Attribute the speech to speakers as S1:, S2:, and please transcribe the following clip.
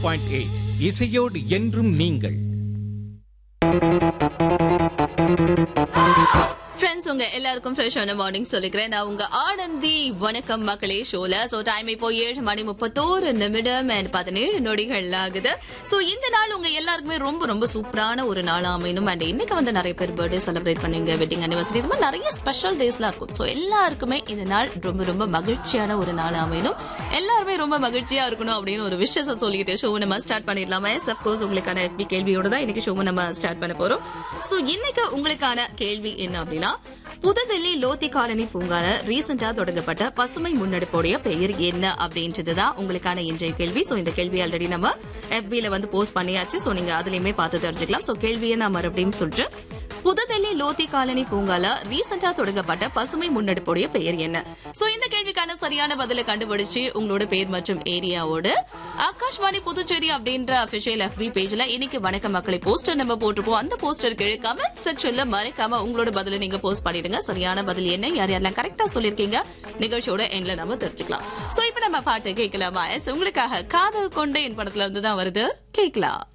S1: point eight இசையோடு என்றும் நீங்கள்
S2: ஃப்ரெண்ட்ஸ் உங்க எல்லாருக்கும் ஃப்ரெஷ்ஷான மார்னிங் சொல்லிக்கிறேன் நான் உங்க ஆனந்தி வணக்கம் மக்களே ஷோல சோ டைம் இப்போ ஏழு மணி முப்பத்தோரு நிமிடம் அண்ட் பதினேழு நொடிகள் ஆகுது சோ இந்த நாள் உங்க எல்லாருக்குமே ரொம்ப ரொம்ப சூப்பரான ஒரு நாள் அமையணும் அண்ட் இன்னைக்கு வந்து நிறைய பேர் பர்த்டே செலிப்ரேட் பண்ணுவீங்க வெட்டிங் அனிவர்சரி இது மாதிரி நிறைய ஸ்பெஷல் டேஸ்லாம் இருக்கும் சோ எல்லாருக்குமே இந்த நாள் ரொம்ப ரொம்ப மகிழ்ச்சியான ஒரு நாள் அமையணும் எல்லாருமே ரொம்ப மகிழ்ச்சியா இருக்கணும் அப்படின்னு ஒரு விஷயத்தை சொல்லிட்டு ஷோ நம்ம ஸ்டார்ட் பண்ணிடலாமா எஸ் அப்கோர்ஸ் உங்களுக்கான FB கேள்வியோட தான் இன்னைக்கு ஷோ நம்ம ஸ்டார்ட் பண்ண போறோம் சோ இன்னைக்கு உங்களுக்கான கேள்வி என்ன அப்படின்னா புதுதில்லி லோத்தி காலனி பூங்கால ரீசெண்டா தொடங்கப்பட்ட பசுமை முன்னெடுப்போடைய பெயர் என்ன அப்படின்றதுதான் உங்களுக்கான இன்றைய கேள்வி சோ இந்த கேள்வி ஆல்ரெடி நம்ம FB ல வந்து போஸ்ட் பண்ணியாச்சு சோ நீங்க அதுலயுமே பார்த்து தெரிஞ்சுக்கலாம் சோ கேள்வியை நான் மறுபடியும் சொல்றேன் புதுதில்லி லோத்தி காலனி பூங்கால ரீசெண்டா தொடங்கப்பட்ட பசுமை முன்னெடுப்புடைய பெயர் என்ன சோ இந்த கேள்விக்கான சரியான பதிலை கண்டுபிடிச்சு உங்களோட பேர் மற்றும் ஏரியாவோட ஆகாஷ்வாணி புதுச்சேரி அப்படின்ற அபிஷியல் FB பேஜ்ல இன்னைக்கு வணக்க மக்களை போஸ்டர் நம்ம போட்டிருப்போம் அந்த போஸ்டர் கீழே கமெண்ட் செக்ஷன்ல மறைக்காம உங்களோட பதிலை நீங்க போஸ்ட் பண்ணிடுங்க சரியான பதில் என்ன யார் யாரெல்லாம் கரெக்டா சொல்லிருக்கீங்க நிகழ்ச்சியோட எண்ட்ல நம்ம தெரிஞ்சுக்கலாம் சோ இப்ப நம்ம பாட்டு கேட்கலாமா எஸ் உங்களுக்காக காதல் கொண்டேன் படத்துல இருந்து தான் வருது கேட்கலாம்